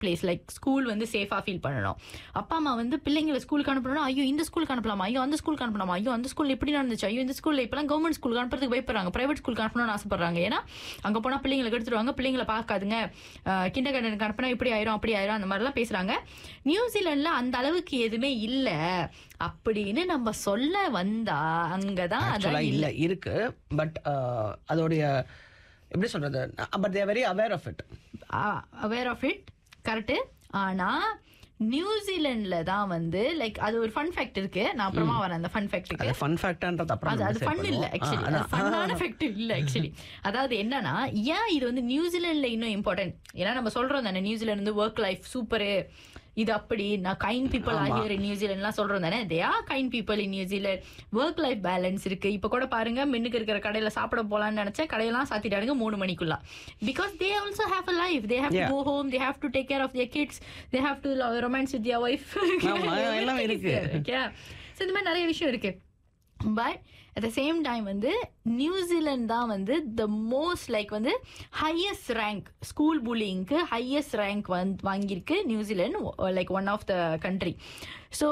Place like school வந்து சேஃபா feel பண்ணணும் அப்பா அம்மா வந்து பிள்ளைங்களை ஸ்கூலுக்கு அனுப்பணும் ஐயோ இந்த ஸ்கூலுக்கு அனுப்பலாமா ஐயோ அந்த ஸ்கூலுக்கு அனுப்பலாமா ஐயோ அந்த ஸ்கூல்ல இப்படி நடந்துச்சு ஐயோ இந்த ஸ்கூல்ல இப்பெல்லாம் கவர்மெண்ட் ஸ்கூலுக்கு அனுப்புறதுக்கு பயப்படுறாங்க பிரைவேட் ஸ்கூலுக்கு அனுப்பணும்னு ஆசைப்படுறாங்க ஏன்னா அங்க போனா பிள்ளைங்களை எடுத்துருவாங்க பிள்ளைங்களை பார்க்காதுங்க கிண்டர் கார்டனுக்கு அனுப்பினா இப்படி ஆயிரும் அப்படி ஆயிரும் அந்த மாதிரிலாம் பேசுறாங்க நியூசிலாந்துல அந்த அளவுக்கு எதுவுமே இல்ல அப்படின்னு நம்ம சொல்ல வந்தா அங்கதான் ஆக்சுவலா அதான் இல்ல இருக்கு பட் அதோடைய எப்படி சொல்றது but they're very aware of it aware of it correct ஆனா நியூசிலாந்துல தான் வந்து லைக் அது ஒரு ஃபன் ஃபேக்ட் இருக்கு நான் அப்புறமா வரேன் அந்த ஃபன் ஃபேக்ட்டுக்கு அது ஃபன் ஃபேக்டர்ன்றது அப்புறம் அது நம்ம அது decide ஃபன் இல்ல பண்ணுவோம். ஆக்சுவலி ஆ, அதான். ஃபன்னான ஃபேக்ட் இல்ல ஆக்சுவலி அதாவது என்னன்னா ஏன் இது வந்து நியூசிலாந்துல இன்னும் இம்பார்ட்டன்ட் ஏன்னா நம்ம சொல்றோம் தானே நியூசிலாந்து வந்து ஒர்க் லைஃப் சூப்பரு இது அப்படி நான் கைண்ட் பீப்புள் ஆகிய நியூசிலாண்ட்லாம் சொல்றோம் தானே they are kind people in New Zealand work life balance இருக்கு இப்ப கூட பாருங்க மின்னுக்கு இருக்கிற கடையில சாப்பிட போலாம்னு நினைச்சா கடையெல்லாம் சாத்திட்டானுங்க மூணு மணிக்குள்ள because they also have a life they have to Yeah. Go home they have to take care of their kids they have to romance with their wife ஆமா, எல்லாம் இருக்கு. ஓகே ஸோ இந்த மாதிரி நிறைய விஷயம் இருக்கு but at the same time வந்து New Zealand தான் வந்து த மோஸ்ட் லைக் வந்து ஹையஸ்ட் ரேங்க் ஸ்கூல் புல்லிங்க்கு ஹையஸ்ட் ரேங்க் வந்து வாங்கியிருக்கு New Zealand like one of the country so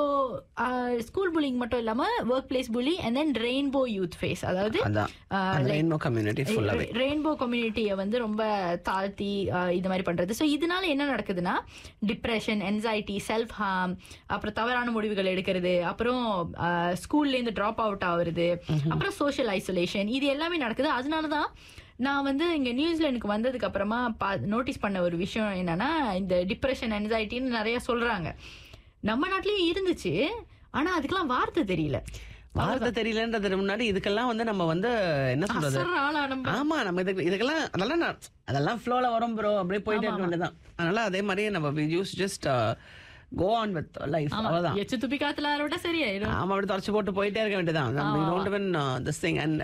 school bullying மட்டும் இல்லாமல் work place bully and then rainbow youth face அதாவது அதான் uh, அந்த like- ரெயின்போ கம்யூனிட்டி ஃபுல்லாவே ரெயின்போ கம்யூனிட்டியை வந்து ரொம்ப தாழ்த்தி அஹ், இது மாதிரி பண்றது ஸோ இதனால என்ன நடக்குதுன்னா டிப்ரெஷன் என்சைட்டி செல்ஃப் ஹார்ம் அப்புறம் தவறான முடிவுகள் எடுக்கிறது அப்புறம் ஸ்கூல்ல இருந்து ட்ராப் அவுட் ஆகுறது அப்புறம் சோஷியல் ஐசோலேஷன் இது எல்லாமே நடக்குது அதனால தான் நான் வந்து இங்க நியூசிலாந்துக்கு வந்ததுக்கு அப்புறமா நோட்டீஸ் பண்ண ஒரு விஷயம் என்னன்னா இந்த டிப்ரெஷன் என்சைட்டின்னு நிறைய சொல்றாங்க நம்ம நாட்டிலயும் இருந்துச்சு ஆனா அதுக்கெல்லாம் வார்த்தை தெரியல வார்த்தை தெரியலன்றது முன்னாடி இதுக்கெல்லாம் வந்து நம்ம வந்து என்ன சொல்றது அசர்ற ஆளா நம்ம ஆமா நம்ம இதுக்கு இதுக்கெல்லாம் அதெல்லாம் நான் அதெல்லாம் ஃப்ளோல வரும் ப்ரோ அப்படியே போயிட்டே இருக்க வேண்டியதான் அதனால அதே மாதிரியே நம்ம use just go on with life அவ்வளவுதான் எச்சு துப்பி காத்துல ஆரோட சரியாயிடும் ஆமா அப்படி தொடச்சு போட்டு போயிட்டே இருக்க வேண்டியதான் நம்ம don't even this thing and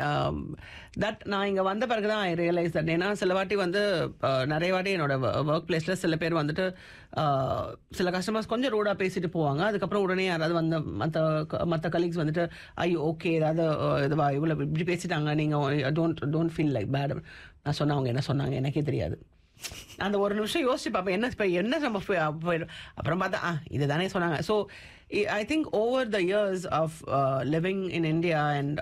that நான் இங்க வந்த பிறகு தான் ஐ ரியலைஸ் தட் ஏன்னா சில வாட்டி வந்து uh, நிறைய வாட்டி என்னோட ஒர்க் பிளேஸ்ல சில பேர் வந்துட்டு uh, சில கஸ்டமர்ஸ் கொஞ்சம் ரூடா பேசிட்டு போவாங்க அதுக்கப்புறம் உடனே யாராவது வந்து மத்த மத்த கலீக்ஸ் வந்துட்டு ஐயோ ஓகே ஏதாவது uh, இதுவா இவ்வளவு இப்படி பேசிட்டாங்க நீங்க don't don't feel like bad நான் சொன்ன அவங்க என்ன சொன்னாங்க எனக்கே தெரியாது அந்த ஒரு நிமிஷம் யோசிச்சு பார்ப்பேன் என்ன இப்ப என்ன நம்ம போய் போயிடும் அப்புறம் பார்த்தா ஆ இதுதானே சொன்னாங்க so I think over the years of living in India and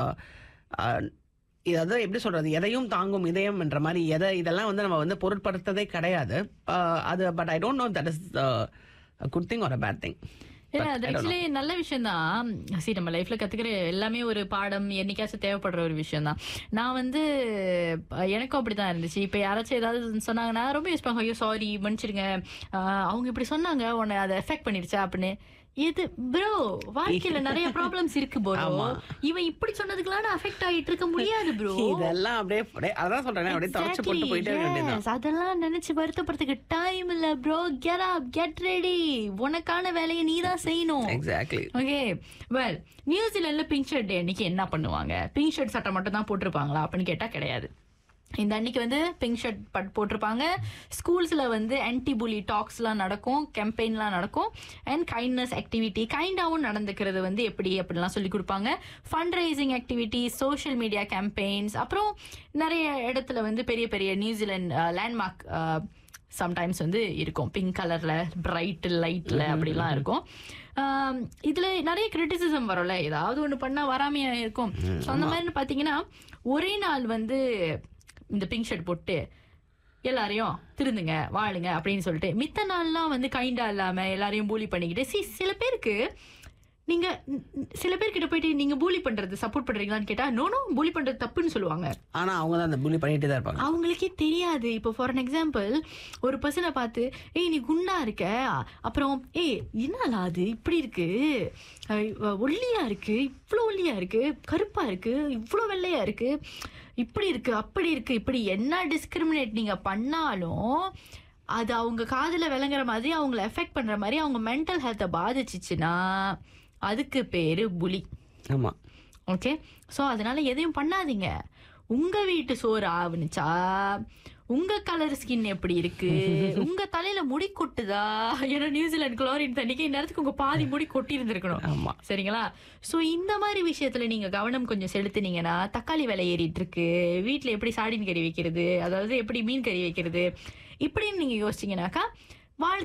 இதாவது எப்படி சொல்றது எதையும் தாங்கும் இதயம் என்ற மாதிரி எதை இதெல்லாம் வந்து நம்ம வந்து பொருட்படுத்ததே கிடையாது Uh, அது but I don't know that is good thing or a bad thing இல்ல அது ஆக்சுவலி நல்ல விஷயம் தான் சரி நம்ம லைஃப்ல கத்துக்கிற எல்லாமே ஒரு பாடம் என்னைக்காச்சும் தேவைப்படுற ஒரு விஷயம் தான் நான் வந்து அஹ், எனக்கும் அப்படிதான் இருந்துச்சு இப்ப யாராச்சும் ஏதாவது சொன்னாங்கன்னா ரொம்ப யூஸ் பண்ணுவாங்க ஐயோ சாரி மன்னிச்சிடுங்க அஹ், அவங்க இப்படி சொன்னாங்க உன்னை அதை எஃபெக்ட் பண்ணிருச்சா அப்படின்னு எது ப்ரோ வாழ்க்கையில நிறைய ப்ராப்ளம்ஸ் இருக்கு ப்ரோ ஆமா. இவன் இப்படி சொன்னதுக்கெல்லாம் நான் அஃபெக்ட் ஆகிட்டு இருக்க முடியாது ப்ரோ இதெல்லாம் அப்படியே அப்படியே அதான் சொல்றேன் அப்படியே தொடச்சு போட்டு போயிட்டே இருக்க வேண்டியதுதான் Yes, அதெல்லாம் நினைச்சு வருத்தப்படுறதுக்கு டைம் இல்ல bro get up get ready உனக்கான வேலையை நீ தான் செய்யணும் எக்ஸாக்ட்லி ஓகே வெல் நியூசிலாந்துல பிங்க் ஷர்ட் டே அன்னைக்கு என்ன பண்ணுவாங்க பிங்க் ஷர்ட் சட்டை மட்டும் தான் போட்டிருப்பாங்களா அப்படின்னு கேட்டா கிடையாது இந்த அன்னைக்கு வந்து பிங்க் ஷர்ட் பட் போட்டிருப்பாங்க ஸ்கூல்ஸ்ல வந்து ஆன்டி புலி டாக்ஸ்லாம் நடக்கும் கேம்பெயின்லாம் நடக்கும் அண்ட் கைண்ட்னஸ் ஆக்டிவிட்டி கைண்டாவும் நடந்துக்கிறது வந்து எப்படி அப்படிலாம் சொல்லி கொடுப்பாங்க fund raising activity social media campaigns அப்புறம் நிறைய இடத்துல வந்து பெரிய பெரிய நியூசிலாந்து லேண்ட்மார்க் சம்டைம்ஸ் வந்து இருக்கும் பிங்க் கலர்ல பிரைட் லைட்ல அப்படிலாம் இருக்கும் ஆம், இதுல நிறைய கிரிட்டிசிசம் வரும்ல ஏதாவது ஒண்ணு பண்ணா வராமையா இருக்கும் So, அந்த மாதிரி பாத்தீங்கன்னா ஒரே நாள் வந்து இந்த பிங்க் ஷர்ட் போட்டு எல்லாரையும் திருந்துங்க வாழுங்க அப்படின்னு சொல்லிட்டு மித்த நாள்லாம் வந்து கைண்டா இல்லாம எல்லாரையும் பூலி பண்ணிக்கிட்டு சி சில பேருக்கு நீங்க ந- ந- சில பேர்கிட்ட போயிட்டு நீங்க பூலி பண்றது சப்போர்ட் பண்றீங்களான்னு கேட்டா நோ நோ பூலி பண்றது தப்புன்னு சொல்லுவாங்க ஆனா அவங்க தான் அந்த புள்ளி பண்ணிட்டே தான் இருப்பாங்க அவங்களுக்கே தெரியாது இப்போ ஃபார் an எக்ஸாம்பிள் ஒரு பர்சனை பார்த்து ஏய் நீ குண்டா இருக்க அப்புறம் ஏய் என்னடா அது இப்படி இருக்கு அஹ் ஒல்லியா இருக்கு இவ்வளோ ஒல்லியா இருக்கு கருப்பா இருக்கு இவ்வளோ வெள்ளையா இருக்கு இப்படி இருக்கு அப்படி இருக்கு இப்படி என்ன டிஸ்கிரிமினேட் நீங்க பண்ணாலும் அது அவங்க காதுல விளங்குற மாதிரி அவங்கள எஃபெக்ட் பண்ற மாதிரி அவங்க மென்டல் ஹெல்த்தை பாதிச்சிச்சுன்னா அதுக்கு பேரு புலி ஆமா ஓகே ஸோ அதனால எதையும் பண்ணாதீங்க உங்க வீட்டு சோறு ஆவுனுச்சா உங்க கலர் ஸ்கின் எப்படி இருக்கு உங்க தலையில முடி கொட்டுதா ஏன்னா நியூசிலாந்து குளோரின் தண்ணிக்கு இந்நேரத்துக்கு உங்க பாதி முடி கொட்டி இருந்திருக்கணும் ஆமா சரிங்களா சோ இந்த மாதிரி விஷயத்துல நீங்க கவனம் கொஞ்சம் செலுத்துனீங்கன்னா தக்காளி விலை ஏறிட்டு இருக்கு வீட்ல எப்படி சாடின் கறி வைக்கிறது அதாவது எப்படி மீன் கறி வைக்கிறது இப்படின்னு நீங்க யோசிச்சீங்கன்னாக்கா வாழ்க்கை